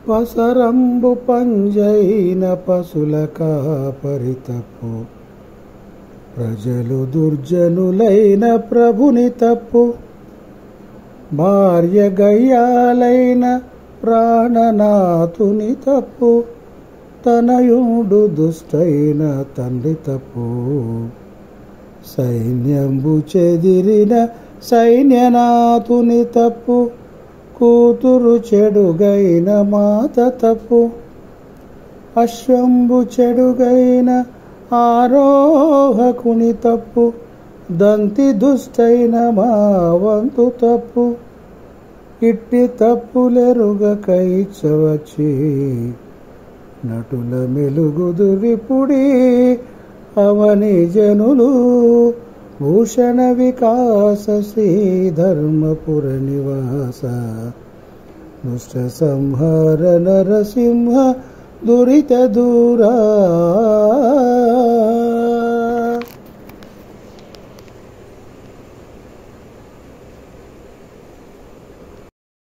పసరంబు పంజైన పశుల కాపరి తప్పు ప్రజలు దుర్జనులైన ప్రభుని తప్పు భార్య గయ్యాలైన ప్రాణనాథుని తప్పు తనయుడు దుష్టైన తండ్రి తప్పు సైన్యంబు చెదిరిన సైన్యనాథుని తప్పు కూతురు చెడుగైన మాత తప్పు అశ్వంబు చెడుగైన ఆరోహకుని తప్పు దంతి దుష్టైన మా వంతు తప్పు ఇట్టి తప్పులెరుగకైచవచ్చి నటుల మెలుగుదురిపుడి అవని జనులు భూషణ వికాస శ్రీ ధర్మపుర నివాస దుష్ట సంహార నరసింహ దురిత దూరా